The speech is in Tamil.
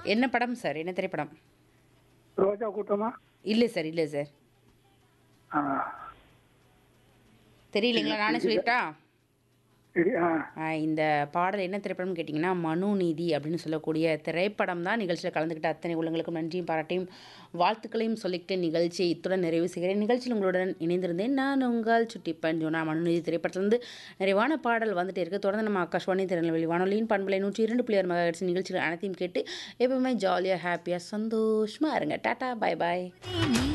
என்ன படம் சார் என்ன திரைப்படம் ரோஜா கூட்டமா இல்லை சார் இல்லை சார் ஆ தெரியலைங்களா நானே சொல்லிட்டா சரி ஆ ஆ, இந்த பாடல் என்ன திரைப்படம்னு கேட்டிங்கன்னா மனுநீதி அப்படின்னு சொல்லக்கூடிய திரைப்படம் தான் நிகழ்ச்சியில் கலந்துக்கிட்ட அத்தனை உள்ளங்களுக்கும் நன்றியும் பாராட்டியும் வாழ்த்துக்களையும் சொல்லிக்கிட்டு நிகழ்ச்சியை இத்துடன் நிறைவு செய்கிறேன் நிகழ்ச்சியில் உங்களுடன் இணைந்திருந்தேன் நான் உங்கள் சுட்டிப்பன் ஜோனா மனுநீதி திரைப்படத்திலிருந்து நிறைவான பாடல் வந்துட்டே இருக்கு தொடர்ந்து நம்ம ஆகாஷ்வாணி திருநெல்வேலி வானொலியின் பண்பலை நூற்றி இரண்டு பிள்ளையர் மகாட்சி நிகழ்ச்சிகள் அனைத்தையும் கேட்டு எப்பவுமே ஜாலியாக ஹாப்பியாக சந்தோஷமாக இருங்க டாட்டா பை பாய் நீ